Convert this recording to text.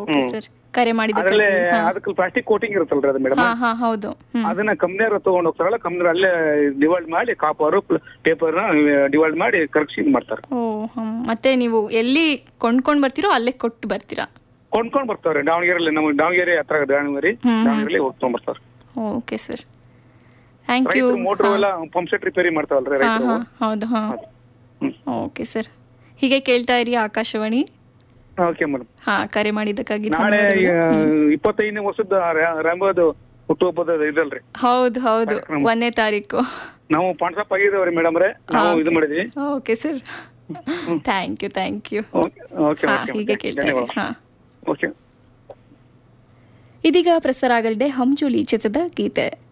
Okay sir ಕರೆ ಮಾಡಿದ್ದಕ್ಕಾಗಿ ಅದ್ರಲ್ಲೇ ಹಾ. ಅದಕ್ಕೆ ಪ್ಲಾಸ್ಟಿಕ್ ಕೋಟಿಂಗ್ ಇರುತ್ತಲ್ರಿ ಅದು ಮೇಡಮ್ ಹಾ ಹಾ ಹೌದು ಹ್ಮ್ ಅದನ್ನ ಕಂಪ್ನಿಯವ್ರು ತಗೊಂಡ್ ಹೋಗ್ತಾರಲ್ಲ ಕಂಪ್ನಿ ಅಲ್ಲೇ ಡಿವೈಡ್ ಮಾಡಿ ಕಾಪರ್ ಪೇಪರ್ ಡಿವೈಡ್ ಮಾಡಿ ಕರೆಕ್ಷನ್ ಇದ್ ಮಾಡ್ತಾರೆ ಓ ಹ್ಮ್. ಮತ್ತೆ ನೀವು ಎಲ್ಲಿ ಕೊಂಡ್ಕೊಂಡ್ ಬರ್ತೀರೋ ಅಲ್ಲೇ ಕೊಟ್ಟು ಬರ್ತೀರಾ ಕೊಂಡ್ಕೊಂಡ್ ಬರ್ತಾವ್ರಿ ದಾವಣಗೆರೆಯಲ್ಲಿ ನಮ್ಮ ದಾವಣಗೆರೆ ಹತ್ರ ದಾವಣಗೆರೆ ಹ್ಮ್. ದಾವಣಗೆರೆಯಲ್ಲಿ ಹೋಗ್ಕೊಂಡ್ ಬರ್ತಾವ್ರಿ ಓಕೆ ಸರ್ ಥ್ಯಾಂಕ್ ಯು ರೈತರು ಮೋಟ್ರ್ ಎಲ್ಲ ಪಂಪ್ ಸೆಟ್ ರಿಪೇರಿ ಮಾಡ್ತಾವಲ್ರಿ ಹಾ ರೈತರು ಹಾ ಹೌದು ಹಾ ಹ್ಮ್. ಓಕೆ ಸರ್ ಹೀಗೆ ಕೇಳ್ತಾ ಇರಿ ಆಕಾಶವಾಣಿ ಓಕೆ ಮೇಡಮ್ ಹಾ ಕರೆ ಮಾಡಿದ್ದಕ್ಕಾಗಿ ನಾಳೆ ಧನ್ಯವಾದಗಳು. ಇಪ್ಪತ್ತೈದನೇ ವರ್ಷದ ರಾಂಬೋದು ಹುಟ್ಟುಹಬ್ಬದ ಇದಲ್ರಿ ಹೌದು ಹೌದು ಕಾರ್ಯಕ್ರಮ. ಒಂದನೇ ತಾರೀಕು ನಾವು ಪಾಂಡ್ಸಪ್ ಆಗಿದ್ದೇವ್ರಿ ಮೇಡಮ್ ರೇ ನಾವು ಇದು ಮಾಡಿದ್ವಿ okay sir thank you thank you okay okay ಹಾ ಓಕೆ ಹೀಗೆ ಕೇಳ್ತಾ ಇರಿ ಧನ್ಯವಾದ ಹಾ ಓಕೆ ಇದೀಗ ಪ್ರಸಾರ ಆಗಲಿದೆ ಹಂಜುಲಿ ಚಿತ್ರದ ಗೀತೆ